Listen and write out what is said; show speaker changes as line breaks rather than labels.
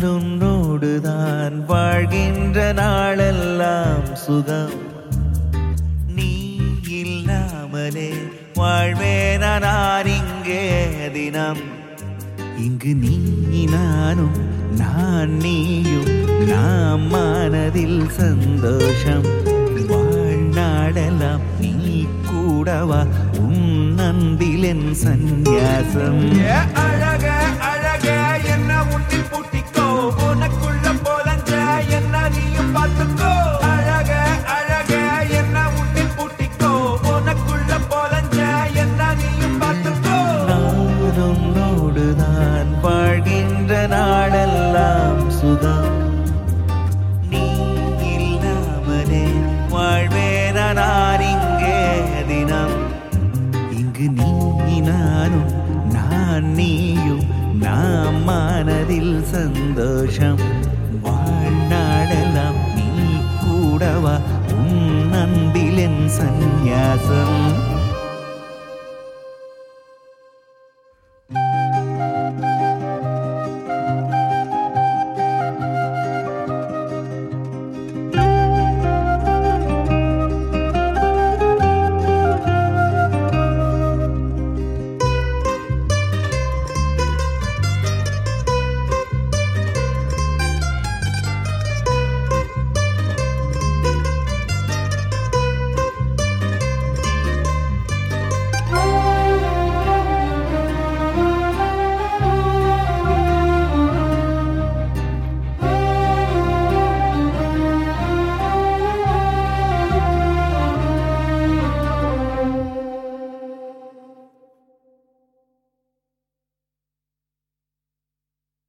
நான் உன்னோடுதான் வாழ்கின்ற நாளெல்லாம் சுகம் நீ இல்லாமலே வாழ்வேன நான் இங்கே தினம் இங்கு நீ நானும் நான் நீயும் நாம் மனதில் சந்தோஷம் வாழ்நாடெல்லாம் நீ கூடவா உன் அன்பிலென் சந்நியாசம்
அழக அழக என்ன உன்னில் பூட்டிக்கோ உனக்குள்ள போலஞ்ச என்ன நீயும் பார்த்துக்கோ அழக அழக என்ன உன்னில் பூட்டிக்கோ உனக்குள்ள போலஞ்ச என்ன நீயும் பார்த்துக்கோ
நான் உன்னோடுதான் வாழ்கின்ற நாளெல்லாம் சுகம் நீ இல்லாமலே வாழ்வேன நான் இங்கே தினம் இங்கு நீ நானும் நான் நீயும் நாம் மனதில் சந்தோஷம் வாழ்நாடெல்லாம் நீ கூடவா உன் அன்பிலென் சந்நியாசம்